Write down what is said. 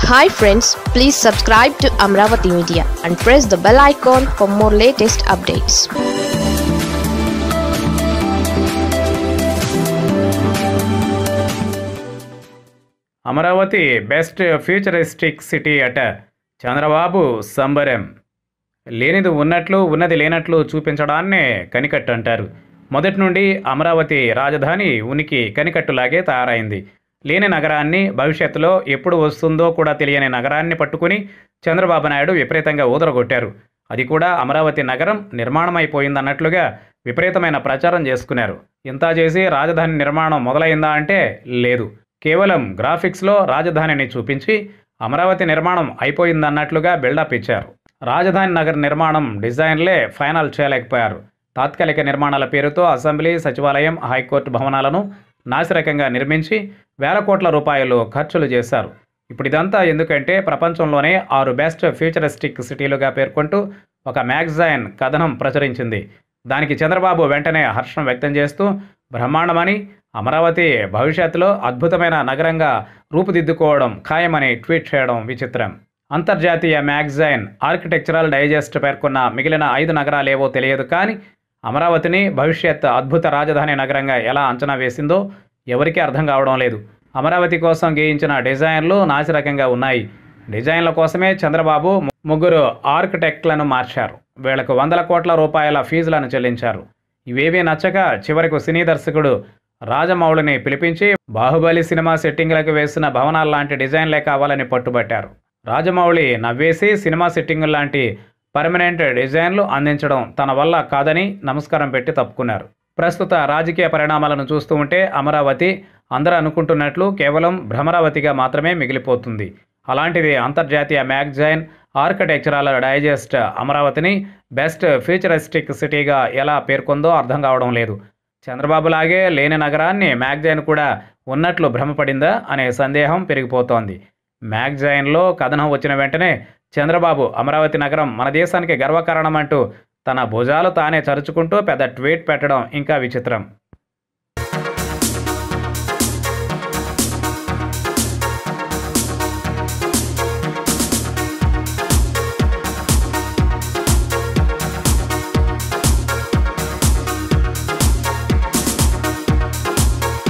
hi friends please subscribe to Amaravati media and press the bell icon for more latest updates Amaravati best futuristic city అట చంద్రబాబు సంబరం లేనిది ఉన్నట్లు ఉన్నది లేనట్లు చూపించడాన్నే కనికట్టు అంటారు మొదటి నుండి అమరావతి రాజధాని ఉనికి కనికట్టులాగే తయారైంది లేని నగరాన్ని భవిష్యత్తులో ఎప్పుడు వస్తుందో కూడా తెలియని నగరాన్ని పట్టుకుని చంద్రబాబు నాయుడు విపరీతంగా ఊదరగొట్టారు అది కూడా అమరావతి నగరం నిర్మాణం అయిపోయిందన్నట్లుగా విపరీతమైన ప్రచారం చేసుకున్నారు ఇంత చేసి రాజధాని నిర్మాణం మొదలైందా అంటే లేదు కేవలం గ్రాఫిక్స్లో రాజధానిని చూపించి అమరావతి నిర్మాణం అయిపోయిందన్నట్లుగా బిల్డప్ ఇచ్చారు రాజధాని నగర్ నిర్మాణం డిజైన్లే ఫైనల్ చేయలేకపోయారు తాత్కాలిక నిర్మాణాల పేరుతో అసెంబ్లీ సచివాలయం హైకోర్టు భవనాలను నాసిరకంగా నిర్మించి వేల కోట్ల రూపాయలు ఖర్చులు చేశారు ఇప్పుడు ఇదంతా ఎందుకంటే ప్రపంచంలోనే ఆరు బెస్ట్ ఫ్యూచరిస్టిక్ సిటీలుగా పేర్కొంటూ ఒక మ్యాగజైన్ కథనం ప్రచురించింది దానికి చంద్రబాబు వెంటనే హర్షం వ్యక్తం చేస్తూ బ్రహ్మాండమని అమరావతి భవిష్యత్తులో అద్భుతమైన నగరంగా రూపుదిద్దుకోవడం ఖాయమని ట్వీట్ చేయడం విచిత్రం అంతర్జాతీయ మ్యాగజైన్ ఆర్కిటెక్చరల్ డైజెస్ట్ పేర్కొన్న మిగిలిన ఐదు నగరాలేవో తెలియదు కానీ అమరావతిని భవిష్యత్ అద్భుత రాజధాని నగరంగా ఎలా అంచనా వేసిందో ఎవరికీ అర్థం కావడం లేదు అమరావతి కోసం గేయించిన డిజైన్లు నాసిరకంగా ఉన్నాయి డిజైన్ల కోసమే చంద్రబాబు ముగ్గురు ఆర్కిటెక్ట్లను మార్చారు వీళ్లకు వందల కోట్ల రూపాయల ఫీజులను చెల్లించారు ఇవేవీ నచ్చక చివరకు సినీ దర్శకుడు రాజమౌళిని పిలిపించి బాహుబలి సినిమా సెట్టింగ్లకు వేసిన భవనాల లాంటి డిజైన్లే కావాలని పట్టుబట్టారు రాజమౌళి నవ్వేసి సినిమా సెట్టింగ్ లాంటి పర్మనెంట్ డిజైన్లు అందించడం తన వల్ల కాదని నమస్కారం పెట్టి తప్పుకున్నారు ప్రస్తుత రాజకీయ పరిణామాలను చూస్తూ ఉంటే అమరావతి అందరూ అనుకుంటున్నట్లు కేవలం భ్రమరావతిగా మాత్రమే మిగిలిపోతుంది అలాంటిది అంతర్జాతీయ మ్యాగజైన్ ఆర్కిటెక్చరల్ డైజెస్ట్ అమరావతిని బెస్ట్ ఫ్యూచరిస్టిక్ సిటీగా ఎలా పేర్కొందో అర్థం కావడం లేదు చంద్రబాబులాగే లేని నగరాన్ని మ్యాగజైన్ కూడా ఉన్నట్లు భ్రమపడిందా అనే సందేహం పెరిగిపోతోంది మ్యాగజైన్లో కథనం వచ్చిన వెంటనే చంద్రబాబు అమరావతి నగరం మన దేశానికి గర్వకారణం అంటూ తన భుజాలు తానే చరుచుకుంటూ పెద్ద ట్వీట్ పెట్టడం ఇంకా విచిత్రం